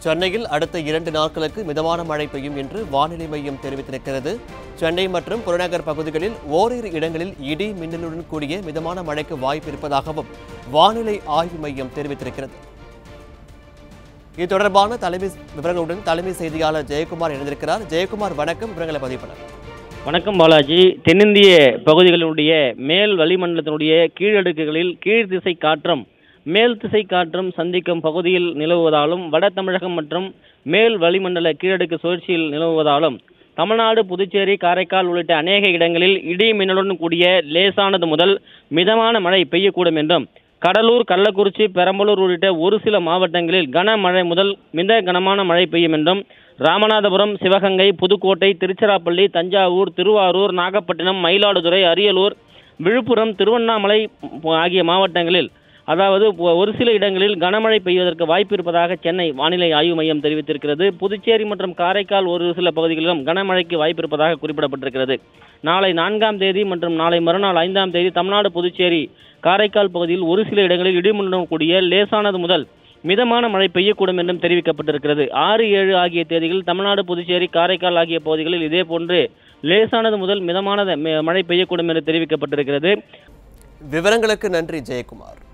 சென்னையில் அடுத்த இரண்டு நாட்களுக்கு மிதமான மழை பெய்யும் என்று வானிலை மையம் தெரிவித்திருக்கிறது சென்னை மற்றும் புறநகர் பகுதிகளில் ஓரிரு இடங்களில் இடி மின்னலுடன் கூடிய மிதமான மழைக்கு வாய்ப்பு இருப்பதாகவும் வானிலை ஆய்வு மையம் தெரிவித்திருக்கிறது இது தொடர்பான தலைமை விவரங்களுடன் தலைமை செய்தியாளர் ஜெயக்குமார் இணைந்திருக்கிறார் ஜெயக்குமார் வணக்கம் விவரங்களை பதிவு பண்ணுங்க வணக்கம் பாலாஜி தென்னிந்திய பகுதிகளினுடைய மேல் வளிமண்டலத்தினுடைய கீழடுக்குகளில் கீழ் திசை காற்றும் மேல் திசை காற்றும் சந்திக்கும் பகுதியில் நிலவுவதாலும் வட தமிழகம் மற்றும் மேல் வளிமண்டல கீழடுக்கு சுழற்சியில் நிலவுவதாலும் தமிழ்நாடு புதுச்சேரி காரைக்கால் உள்ளிட்ட அநேக இடங்களில் இடி மின்னலுடன் கூடிய லேசானது முதல் மிதமான மழை பெய்யக்கூடும் என்றும் கடலூர் கள்ளக்குறிச்சி பெரம்பலூர் உள்ளிட்ட ஒரு சில மாவட்டங்களில் கனமழை முதல் மித கனமான மழை பெய்யும் என்றும் ராமநாதபுரம் சிவகங்கை புதுக்கோட்டை திருச்சிராப்பள்ளி தஞ்சாவூர் திருவாரூர் நாகப்பட்டினம் மயிலாடுதுறை அரியலூர் விழுப்புரம் திருவண்ணாமலை ஆகிய மாவட்டங்களில் அதாவது ஒ- ஒரு சில இடங்களில் கனமழை பெய்வதற்கு வாய்ப்பு இருப்பதாக சென்னை வானிலை ஆய்வு மையம் தெரிவித்திருக்கிறது புதுச்சேரி மற்றும் காரைக்கால் ஒரு சில பகுதிகளிலும் கனமழைக்கு வாய்ப்பு இருப்பதாக குறிப்பிடப்பட்டிருக்கிறது நாளை நான்காம் தேதி மற்றும் நாளை மறுநாள் ஐந்தாம் தேதி தமிழ்நாடு புதுச்சேரி காரைக்கால் பகுதியில் ஒரு சில இடங்களில் இடிமுடன் கூடிய லேசானது முதல் மிதமான மழை பெய்யக்கூடும் என்றும் தெரிவிக்கப்பட்டிருக்கிறது ஆறு ஏழு ஆகிய தேதிகளில் தமிழ்நாடு புதுச்சேரி காரைக்கால் ஆகிய பகுதிகளில் இதே போன்று லேசானது முதல் மிதமான மழை பெய்யக்கூடும் என்று தெரிவிக்கப்பட்டிருக்கிறது விவரங்களுக்கு நன்றி ஜெயக்குமார்